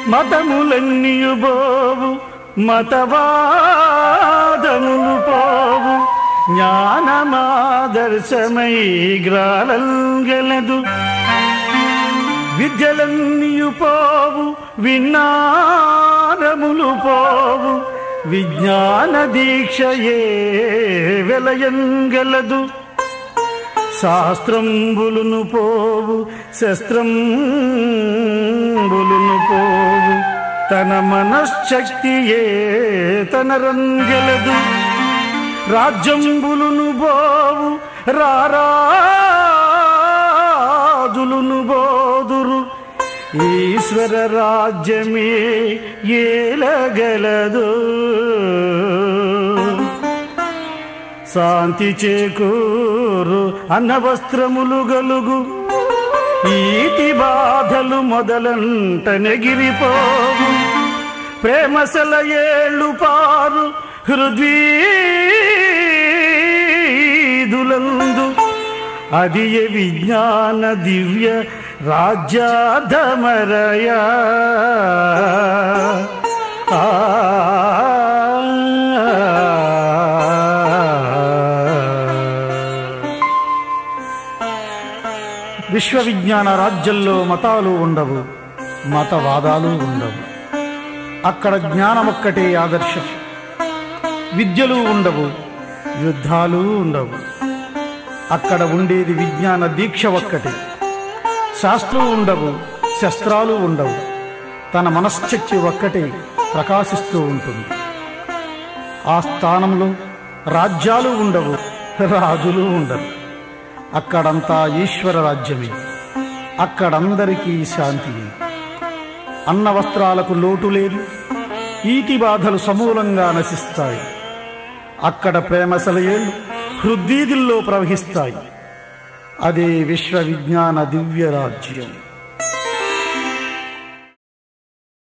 మతములన్నీయు బోవు మతవాదములు పోవు జ్ఞానమాదర్శమై గ్రాలంగలదు విద్యలన్నీయు పోవు విన్నారములు పోవు విజ్ఞాన దీక్షయే వెలయంగలదు శాస్త్రంబులును పోవు శస్త్రంబులును పోవు తన మనశ్శక్తియే తన రంగలదు రాజ్యంబులును పోవు రారాజులును బోదురు ఈశ్వర రాజ్యమే ఏలగలదు శాంతి చేకూరు అన్న వస్త్రములు గలుగు ఈతి బాధలు మొదలంట నెగిరిపోవు ప్రేమసల ఏళ్ళు పారు హృద్వీదులందు అది ఏ విజ్ఞాన దివ్య రాజ్యాధమరయా విశ్వవిజ్ఞాన రాజ్యంలో మతాలు ఉండవు మతవాదాలు ఉండవు అక్కడ జ్ఞానం ఒక్కటే ఆదర్శం విద్యలు ఉండవు యుద్ధాలు ఉండవు అక్కడ ఉండేది విజ్ఞాన దీక్ష ఒక్కటే శాస్త్రం ఉండవు శస్త్రాలు ఉండవు తన మనశ్శక్తి ఒక్కటే ప్రకాశిస్తూ ఉంటుంది ఆ స్థానంలో రాజ్యాలు ఉండవు రాజులు ఉండరు అక్కడంతా ఈశ్వర రాజ్యమే అక్కడందరికీ శాంతి అన్న వస్త్రాలకు లోటు లేదు ఈటి బాధలు సమూలంగా నశిస్తాయి అక్కడ ప్రేమసలయేళ్ళు హృద్దీదుల్లో ప్రవహిస్తాయి అదే విశ్వ విజ్ఞాన దివ్య రాజ్యం